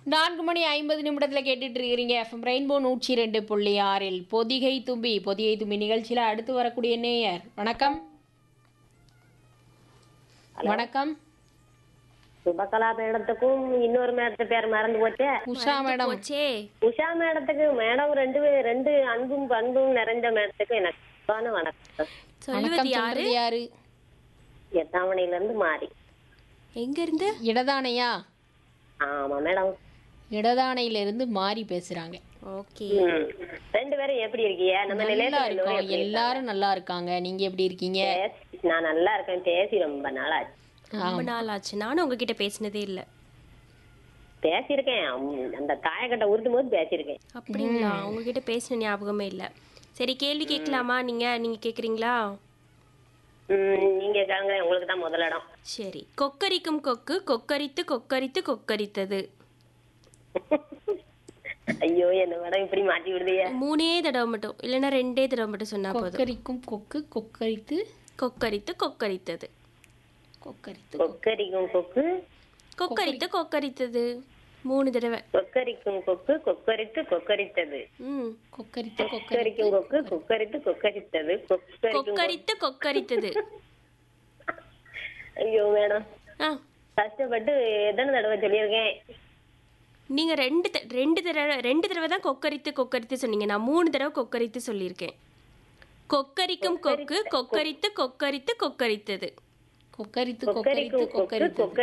நான்கு மணி ஐம்பது நிமிடத்தில் கேட்டுட்டு இருக்கிறீங்க எஃப்எம் ரெயின்போ நூற்றி ரெண்டு புள்ளி ஆறில் பொதிகை தும்பி பொதிகை தும்பி நிகழ்ச்சியில் அடுத்து வரக்கூடிய நேயர் வணக்கம் வணக்கம் சுபகலா மேடத்துக்கும் இன்னொரு மேடத்து பேர் மறந்து போச்சே உஷா மேடம் போச்சே உஷா மேடத்துக்கு மேடம் ரெண்டு பே- ரெண்டு அன்பும் பண்பும் நிறைஞ்ச மேடத்துக்கு எனக்கு அன்பான வணக்கம் சொல்லுவது வணக்கம் யாரு சொல்றது யாரு எட்டாமணில இருந்து மாறி எங்க இருந்து இடதானையா ஆமா மேடம் இடதானையிலிருந்து மாறி பேசுறாங்க ஓகே ம். ரெண்டு பேரும் எப்படி இருக்கீங்க நம்ம நல்லா நிலையத்துல இருக்கோம் எல்லோரும் எப்படி எல்லாரும் நல்லா இருக்காங்க நீங்க எப்படி இருக்கீங்க பேசி- நான் நல்லா இருக்கேன் பேசி ரொம்ப நாளாச்சு ரொம்ப நாள் ஆச்சு நானும் உங்ககிட்ட பேசினதே இல்ல பேசியிருக்கேன் உம், அந்த தாயக்கட்டை உருட்டும் போது பேசியிருக்கேன் அப்படிங்களா உங்ககிட்ட பேசின ஞாபகமே இல்ல சரி கேள்வி கேட்கலாமா நீங்க நீங்க கேக்குறீங்களா ம், நீங்க கேளுங்க உங்களுக்கு தான் முதலிடம் சரி கொக்கரிக்கும் கொக்கு கொக்கரித்து கொக்கரித்து கொக்கரித்தது ஐயோ என்ன மேடம் இப்படி மாட்டி விடுதீங்க மூணே தடவை மட்டும் இல்லைன்னா ரெண்டே தடவை மட்டும் சொன்னா போதும் கொக்கரிக்கும் கொக்கு கொக்கரித்து கொக்கரித்து கொக்கரித்தது கொக்கரித்து கொக்கரிக்கும் கொக்கு கொக்கரித்து கொக்கரித்தது மூணு தடவை கொக்கரிக்கும் கொக்கு கொக்கரித்து கொக்கரித்தது ம் கொக்கரித்து கொக்கரி கொக்கரிக்கும் கொக்கு கொக்கரித்து கொக்கரித்தது கொக்கரிக்கும் கொக்கரித்து கொக்கரித்தது ஐயோ மேடம் ஆ கஷ்டப்பட்டு எத்தனை தடவை சொல்லியிருக்கேன் நீங்க ரெண்டு த- ரெண்டு தடவை ரெண்டு தடவை தான் கொக்கரித்து கொக்கரித்து சொன்னீங்க நான் மூணு தடவை கொக்கரித்து சொல்லியிருக்கேன் கொக்கரிக்கும் கொக்கு கொக்கரித்து கொக்கரித்து கொக்கரித்தது கொக்கரித்து கொக்கரிக்கும் கொக்கரித்து கொக்கு கொக்கரித்து கொக்கரித்து